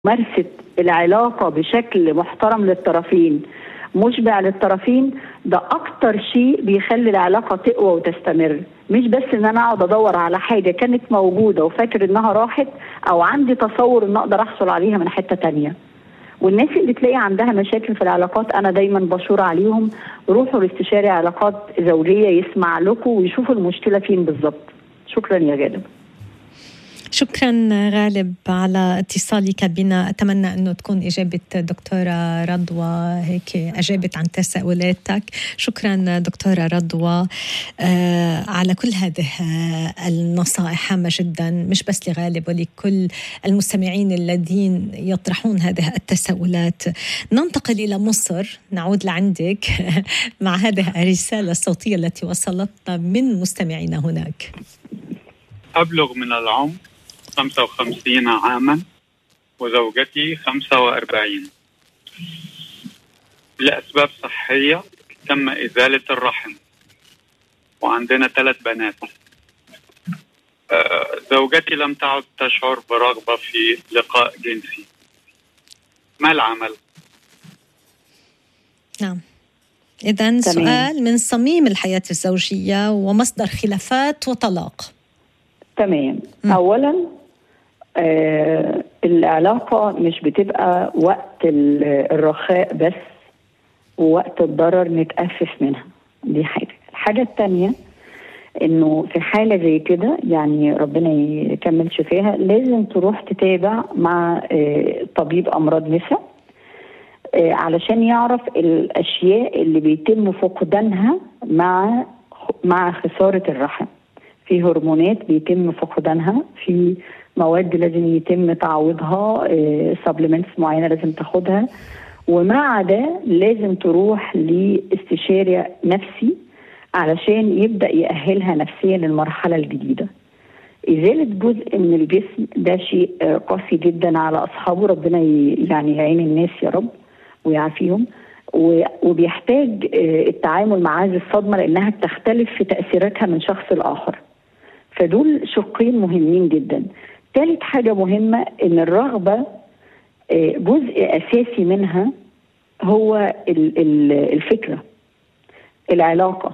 ممارسه العلاقه بشكل محترم للطرفين مشبع للطرفين ده اكتر شيء بيخلي العلاقه تقوى وتستمر مش بس ان انا اقعد ادور على حاجه كانت موجوده وفاكر انها راحت او عندي تصور ان اقدر احصل عليها من حته تانية والناس اللي تلاقي عندها مشاكل في العلاقات انا دايما بشور عليهم روحوا لاستشاري علاقات زوجيه يسمع لكم ويشوفوا المشكله فين بالظبط شكرا يا غالب شكرا غالب على اتصالك بنا أتمنى أنه تكون إجابة دكتورة رضوى هيك أجابت عن تساؤلاتك شكرا دكتورة رضوى آه على كل هذه النصائح هامة جدا مش بس لغالب ولكل المستمعين الذين يطرحون هذه التساؤلات ننتقل إلى مصر نعود لعندك مع هذه الرسالة الصوتية التي وصلتنا من مستمعينا هناك أبلغ من العمر 55 عاما وزوجتي 45 لأسباب صحية تم إزالة الرحم وعندنا ثلاث بنات آه، زوجتي لم تعد تشعر برغبة في لقاء جنسي ما العمل؟ نعم إذا سؤال من صميم الحياة الزوجية ومصدر خلافات وطلاق تمام م. أولا آه العلاقة مش بتبقى وقت الرخاء بس ووقت الضرر نتأسف منها دي حاجة الحاجة الثانية انه في حالة زي كده يعني ربنا يكمل شفاها لازم تروح تتابع مع آه طبيب امراض نساء آه علشان يعرف الاشياء اللي بيتم فقدانها مع مع خسارة الرحم في هرمونات بيتم فقدانها في مواد لازم يتم تعويضها سبلمنتس معينه لازم تاخدها ومع ده لازم تروح لاستشاري نفسي علشان يبدا يأهلها نفسيا للمرحله الجديده. ازاله جزء من الجسم ده شيء قاسي جدا على اصحابه ربنا يعني يعين الناس يا رب ويعافيهم وبيحتاج التعامل مع هذه الصدمه لانها بتختلف في تاثيراتها من شخص لاخر. فدول شقين مهمين جدا ثالث حاجة مهمة إن الرغبة جزء أساسي منها هو الفكرة العلاقة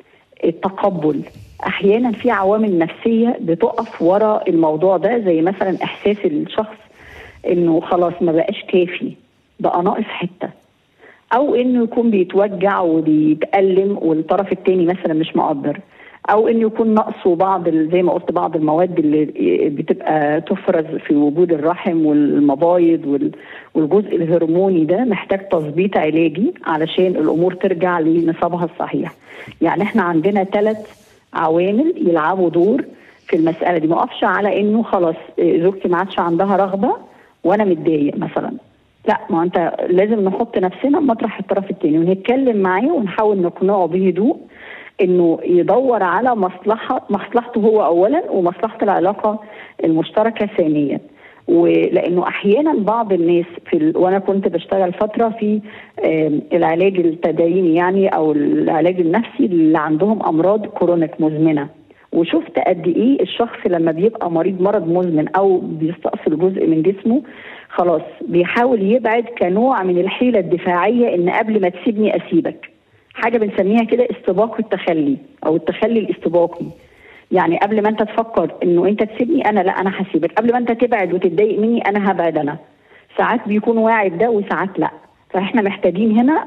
التقبل أحيانا في عوامل نفسية بتقف وراء الموضوع ده زي مثلا إحساس الشخص إنه خلاص ما بقاش كافي بقى ناقص حتة أو إنه يكون بيتوجع وبيتألم والطرف التاني مثلا مش مقدر او انه يكون نقصه بعض زي ما قلت بعض المواد اللي بتبقى تفرز في وجود الرحم والمبايض والجزء الهرموني ده محتاج تظبيط علاجي علشان الامور ترجع لنصابها الصحيح. يعني احنا عندنا ثلاث عوامل يلعبوا دور في المساله دي ما اقفش على انه خلاص زوجتي ما عادش عندها رغبه وانا متضايق مثلا. لا ما انت لازم نحط نفسنا مطرح الطرف الثاني ونتكلم معاه ونحاول نقنعه بهدوء انه يدور على مصلحه مصلحته هو اولا ومصلحه العلاقه المشتركه ثانيا ولانه احيانا بعض الناس في ال... وانا كنت بشتغل فتره في العلاج التديني يعني او العلاج النفسي اللي عندهم امراض كرونيك مزمنه وشفت قد ايه الشخص لما بيبقى مريض مرض مزمن او بيستأصل جزء من جسمه خلاص بيحاول يبعد كنوع من الحيله الدفاعيه ان قبل ما تسيبني اسيبك حاجه بنسميها كده استباق التخلي او التخلي الاستباقي يعني قبل ما انت تفكر انه انت تسيبني انا لا انا هسيبك قبل ما انت تبعد وتتضايق مني انا هبعد انا ساعات بيكون واعي بده وساعات لا فاحنا محتاجين هنا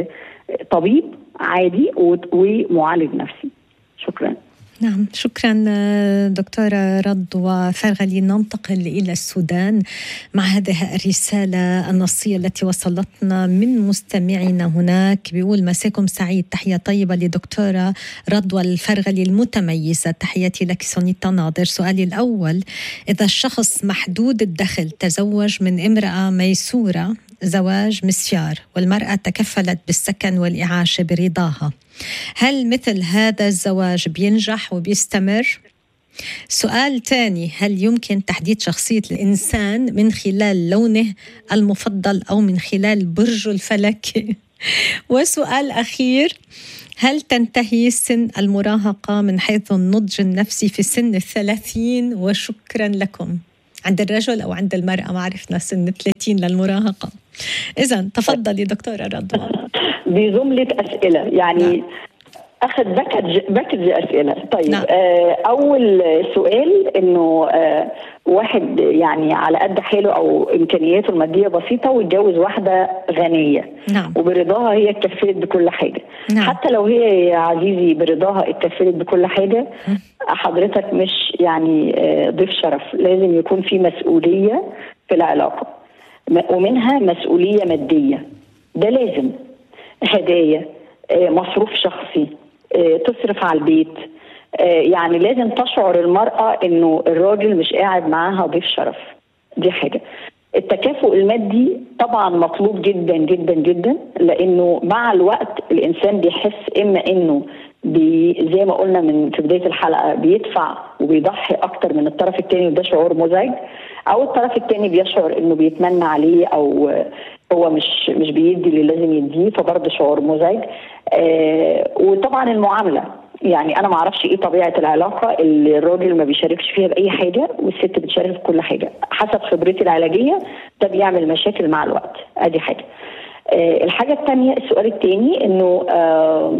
طبيب عادي ومعالج نفسي شكرا نعم شكرا دكتورة رضوى فرغلي ننتقل إلى السودان مع هذه الرسالة النصية التي وصلتنا من مستمعينا هناك بيقول مساكم سعيد تحية طيبة لدكتورة رضوى الفرغلي المتميزة تحياتي لك سونيتا ناظر سؤالي الأول إذا الشخص محدود الدخل تزوج من امرأة ميسورة زواج مسيار والمرأة تكفلت بالسكن والإعاشة برضاها هل مثل هذا الزواج بينجح وبيستمر؟ سؤال ثاني هل يمكن تحديد شخصية الإنسان من خلال لونه المفضل أو من خلال برجه الفلكي؟ وسؤال أخير هل تنتهي سن المراهقة من حيث النضج النفسي في سن الثلاثين وشكرا لكم عند الرجل او عند المراه ما عرفنا سن 30 للمراهقه اذا تفضلي دكتوره رضوى بجمله اسئله يعني نعم. اخذ باكج باكج اسئله طيب نعم. آه اول سؤال انه آه واحد يعني على قد حاله او امكانياته الماديه بسيطه ويتجوز واحده غنيه نعم. وبرضاها هي اتكفلت بكل حاجه نعم. حتى لو هي يا عزيزي برضاها اتكفلت بكل حاجه حضرتك مش يعني آه ضيف شرف لازم يكون في مسؤوليه في العلاقه ومنها مسؤوليه ماديه ده لازم هدايا مصروف شخصي تصرف على البيت يعني لازم تشعر المرأة انه الراجل مش قاعد معاها ضيف شرف دي حاجة التكافؤ المادي طبعا مطلوب جدا جدا جدا لانه مع الوقت الانسان بيحس اما انه بي زي ما قلنا من في بدايه الحلقه بيدفع وبيضحي اكتر من الطرف الثاني وده شعور مزعج او الطرف الثاني بيشعر انه بيتمنى عليه او هو مش مش بيدي اللي لازم يديه فبرضه شعور مزعج آه وطبعا المعامله يعني انا ما اعرفش ايه طبيعه العلاقه اللي الراجل ما بيشاركش فيها باي حاجه والست بتشارك في كل حاجه حسب خبرتي العلاجيه ده بيعمل مشاكل مع الوقت ادي حاجه آه الحاجه الثانيه السؤال الثاني انه آه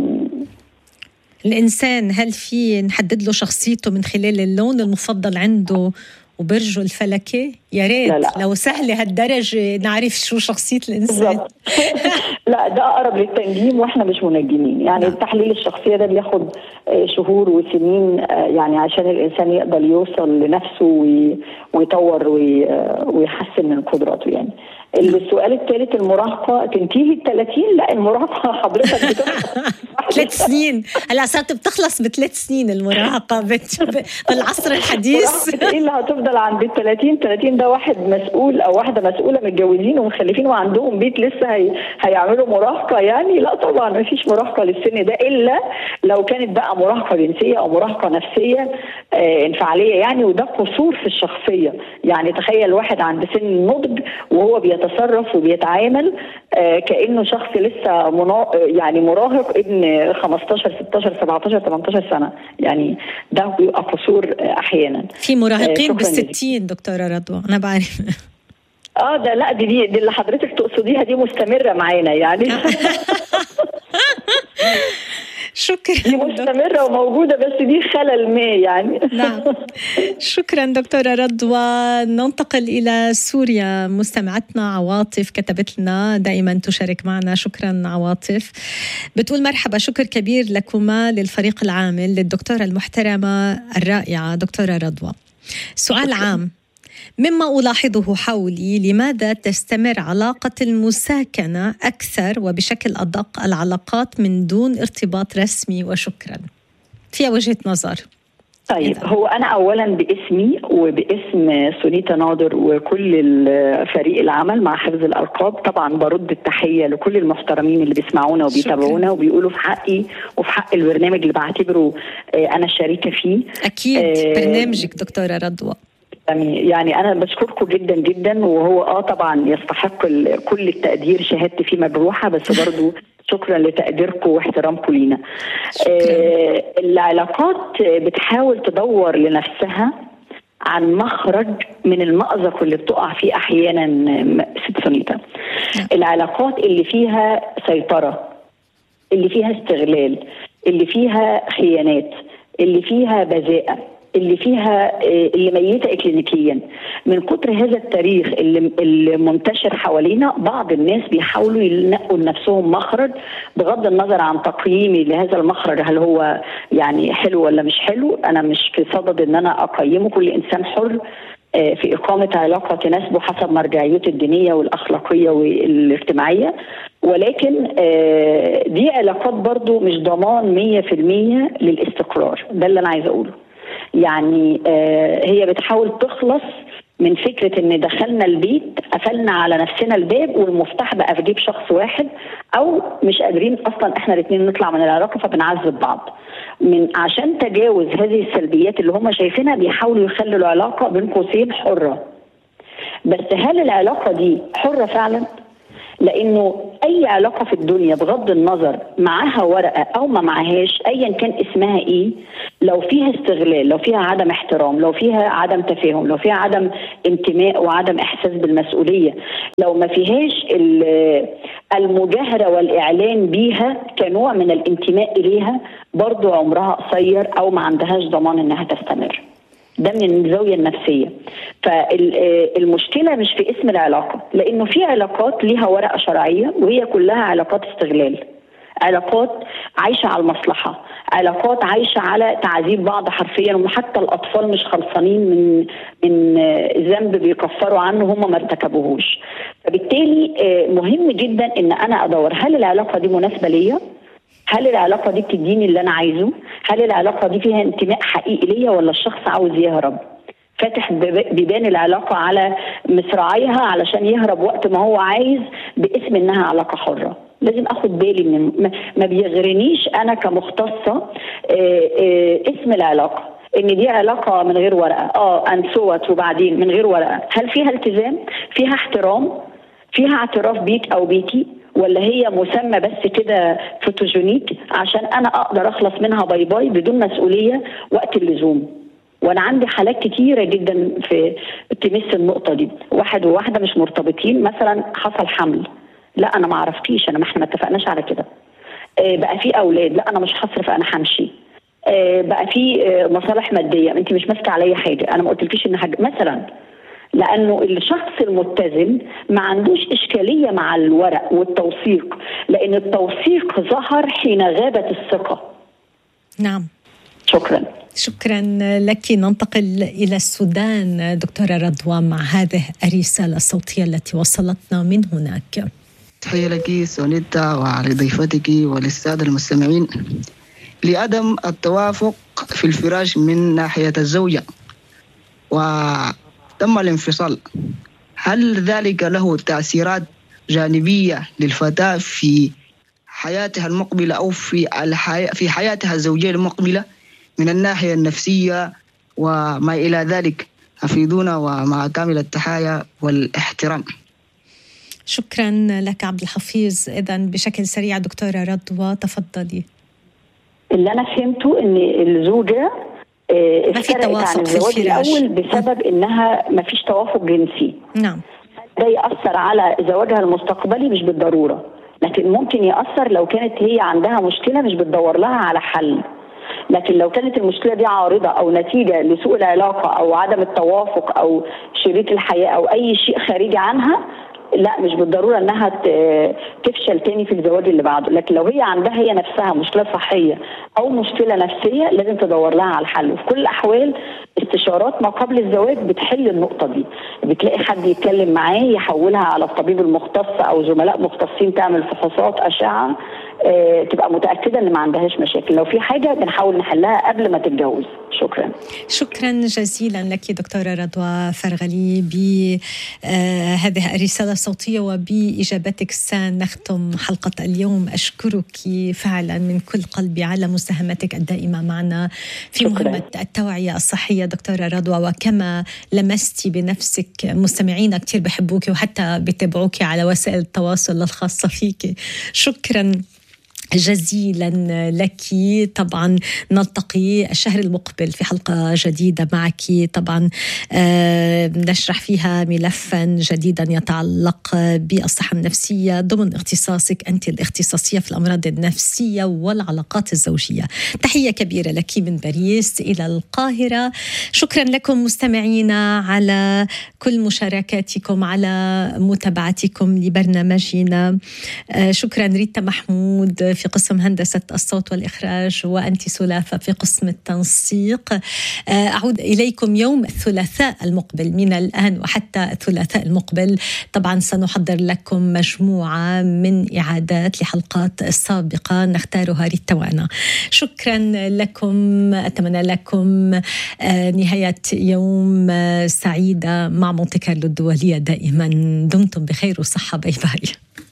الانسان هل في نحدد له شخصيته من خلال اللون المفضل عنده وبرجه الفلكي يا ريت لا لا. لو سهلة هالدرجة نعرف شو شخصية الإنسان لا ده أقرب للتنجيم وإحنا مش منجمين يعني لا. تحليل الشخصية ده بياخد شهور وسنين يعني عشان الإنسان يقدر يوصل لنفسه ويطور ويحسن من قدراته يعني السؤال الثالث المراهقة تنتهي ال 30 لا المراهقة حضرتك بتبقى ثلاث سنين هلا صارت بتخلص بثلاث سنين المراهقة بالعصر الحديث ايه اللي هتفضل عند ال 30 30 ده واحد مسؤول او واحدة مسؤولة متجوزين ومخلفين وعندهم بيت لسه هي... هيعملوا مراهقة يعني لا طبعا ما فيش مراهقة للسن ده الا لو كانت بقى مراهقة جنسية او مراهقة نفسية آه انفعالية يعني وده قصور في الشخصية يعني تخيل واحد عند سن النضج وهو بيت بيتصرف وبيتعامل آه كانه شخص لسه منا... يعني مراهق ابن 15 16 17 18 سنه يعني ده بيبقى قصور احيانا في مراهقين آه بالستين دكتوره رضوى انا بعرف اه ده لا دي دي, دي اللي حضرتك تقصديها دي مستمره معانا يعني شكرا دي مستمرة وموجودة بس دي خلل ما يعني نعم شكرا دكتورة رضوى ننتقل إلى سوريا مستمعتنا عواطف كتبت لنا دائما تشارك معنا شكرا عواطف بتقول مرحبا شكر كبير لكما للفريق العامل للدكتورة المحترمة الرائعة دكتورة رضوى سؤال عام مما ألاحظه حولي لماذا تستمر علاقة المساكنة أكثر وبشكل أدق العلاقات من دون ارتباط رسمي وشكرا فيها وجهة نظر طيب هو انا اولا باسمي وباسم سونيتا ناظر وكل فريق العمل مع حفظ الالقاب طبعا برد التحيه لكل المحترمين اللي بيسمعونا وبيتابعونا وبيقولوا في حقي وفي حق البرنامج اللي بعتبره انا شريكه فيه اكيد آه برنامجك دكتوره رضوى يعني انا بشكركم جدا جدا وهو اه طبعا يستحق كل التقدير شهادتي فيه مجروحه بس برضو شكرا لتقديركم واحترامكم لينا آه العلاقات بتحاول تدور لنفسها عن مخرج من المأزق اللي بتقع فيه احيانا ست سونيتا العلاقات اللي فيها سيطره اللي فيها استغلال اللي فيها خيانات اللي فيها بذاءه اللي فيها اللي ميته اكلينيكيا من كتر هذا التاريخ اللي, اللي منتشر حوالينا بعض الناس بيحاولوا ينقوا لنفسهم مخرج بغض النظر عن تقييمي لهذا المخرج هل هو يعني حلو ولا مش حلو انا مش في صدد ان انا اقيمه كل انسان حر في إقامة علاقة تناسبه حسب مرجعيته الدينية والأخلاقية والاجتماعية ولكن دي علاقات برضو مش ضمان مية في المية للاستقرار ده اللي أنا عايزة أقوله يعني هي بتحاول تخلص من فكرة ان دخلنا البيت قفلنا على نفسنا الباب والمفتاح بقى في جيب شخص واحد او مش قادرين اصلا احنا الاثنين نطلع من العلاقة فبنعذب بعض من عشان تجاوز هذه السلبيات اللي هم شايفينها بيحاولوا يخلوا العلاقة بين قوسين حرة بس هل العلاقة دي حرة فعلا؟ لانه اي علاقه في الدنيا بغض النظر معاها ورقه او ما معاهاش ايا كان اسمها ايه لو فيها استغلال لو فيها عدم احترام لو فيها عدم تفاهم لو فيها عدم انتماء وعدم احساس بالمسؤوليه لو ما فيهاش المجاهره والاعلان بيها كنوع من الانتماء اليها برضو عمرها قصير او ما عندهاش ضمان انها تستمر ده من الزاويه النفسيه فالمشكله مش في اسم العلاقه لانه في علاقات ليها ورقه شرعيه وهي كلها علاقات استغلال علاقات عايشه على المصلحه علاقات عايشه على تعذيب بعض حرفيا وحتى الاطفال مش خلصانين من من ذنب بيكفروا عنه هم ما ارتكبوهوش فبالتالي مهم جدا ان انا ادور هل العلاقه دي مناسبه ليا هل العلاقه دي بتديني اللي انا عايزه؟ هل العلاقه دي فيها انتماء حقيقي ليا ولا الشخص عاوز يهرب؟ فاتح بيبان العلاقه على مصراعيها علشان يهرب وقت ما هو عايز باسم انها علاقه حره. لازم اخد بالي من ما بيغرنيش انا كمختصه اسم العلاقه ان دي علاقه من غير ورقه اه انسوت وبعدين من غير ورقه هل فيها التزام فيها احترام فيها اعتراف بيك او بيكي ولا هي مسمى بس كده فوتوجينيك عشان انا اقدر اخلص منها باي باي بدون مسؤوليه وقت اللزوم وانا عندي حالات كتيره جدا في تمس النقطه دي واحد وواحده مش مرتبطين مثلا حصل حمل لا انا ما عرفتيش انا ما احنا ما اتفقناش على كده آه بقى في اولاد لا انا مش هصرف انا همشي آه بقى في آه مصالح ماديه انت مش ماسكه عليا حاجه انا ما قلتلكيش ان حاجه مثلا لانه الشخص المتزن ما عندوش اشكاليه مع الورق والتوثيق لان التوثيق ظهر حين غابت الثقه نعم شكرا شكرا لك ننتقل الى السودان دكتوره رضوى مع هذه الرساله الصوتيه التي وصلتنا من هناك تحيه لك سونيتا وعلى ضيفتك وللساده المستمعين لعدم التوافق في الفراش من ناحيه الزوجه وتم الانفصال هل ذلك له تاثيرات جانبيه للفتاه في حياتها المقبله او في الحي... في حياتها الزوجيه المقبله من الناحيه النفسيه وما الى ذلك افيدونا ومع كامل التحايا والاحترام شكرا لك عبد الحفيظ اذا بشكل سريع دكتوره رضوى تفضلي اللي انا فهمته ان الزوجه ما في توافق عن الزواج في الفراش. الاول بسبب انها ما فيش توافق جنسي نعم ده ياثر على زواجها المستقبلي مش بالضروره لكن ممكن ياثر لو كانت هي عندها مشكله مش بتدور لها على حل لكن لو كانت المشكله دي عارضه او نتيجه لسوء العلاقه او عدم التوافق او شريك الحياه او اي شيء خارجي عنها لا مش بالضروره انها تفشل تاني في الزواج اللي بعده لكن لو هي عندها هي نفسها مشكله صحيه او مشكله نفسيه لازم تدور لها على الحل وفي كل الاحوال استشارات ما قبل الزواج بتحل النقطه دي بتلاقي حد يتكلم معاه يحولها على الطبيب المختص او زملاء مختصين تعمل فحوصات اشعه آه، تبقى متاكده ان ما عندهاش مشاكل لو في حاجه بنحاول نحلها قبل ما تتجوز شكرا شكرا جزيلا لك دكتوره رضوى فرغلي بهذه الرساله الصوتيه وباجابتك سنختم حلقه اليوم اشكرك فعلا من كل قلبي على مساهمتك الدائمه معنا في شكراً. مهمه التوعيه الصحيه دكتوره رضوى وكما لمستي بنفسك مستمعينا كثير بحبوك وحتى بيتابعوك على وسائل التواصل الخاصه فيك شكرا جزيلا لك طبعا نلتقي الشهر المقبل في حلقة جديدة معك طبعا آه، نشرح فيها ملفا جديدا يتعلق بالصحة النفسية ضمن اختصاصك أنت الاختصاصية في الأمراض النفسية والعلاقات الزوجية تحية كبيرة لك من باريس إلى القاهرة شكرا لكم مستمعينا على كل مشاركاتكم على متابعتكم لبرنامجنا آه، شكرا ريتا محمود في قسم هندسة الصوت والإخراج وأنت سلافة في قسم التنسيق آه، أعود إليكم يوم الثلاثاء المقبل من الآن وحتى الثلاثاء المقبل طبعا سنحضر لكم مجموعة من إعادات لحلقات سابقة نختارها ريتا وأنا شكرا لكم أتمنى لكم آه، نهاية يوم آه، سعيدة مع مونتي كارلو الدولية دائما دمتم بخير وصحة باي باي